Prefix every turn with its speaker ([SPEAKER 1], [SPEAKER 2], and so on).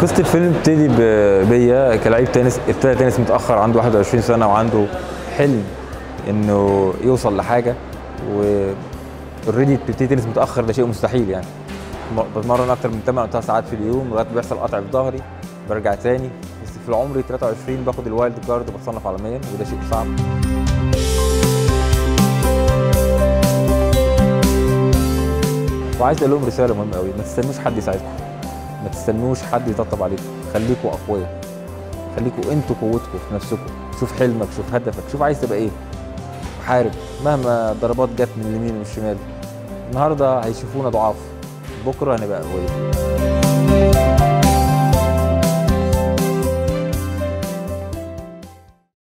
[SPEAKER 1] قصة الفيلم بتبتدي ب- بيا كلاعب تنس ابتدى تنس متأخر عنده 21 سنة وعنده حلم انه يوصل لحاجة و اوريدي بتبتدي تنس متأخر ده شيء مستحيل يعني م- بتمرن اكتر من 8 او 9 ساعات في اليوم لغاية ما بيحصل قطع في ظهري برجع تاني بس في العمر 23 باخد الوايلد كارد بتصنف عالميا وده شيء صعب وعايز اقول لهم رساله مهمه قوي ما تستنوش حد يساعدكم ما تستنوش حد يطبطب عليكم خليكوا اقوياء خليكوا انتوا قوتكم في نفسكم شوف حلمك شوف هدفك شوف عايز تبقى ايه حارب مهما الضربات جت من اليمين ومن الشمال النهارده هيشوفونا ضعاف بكره هنبقى اقوياء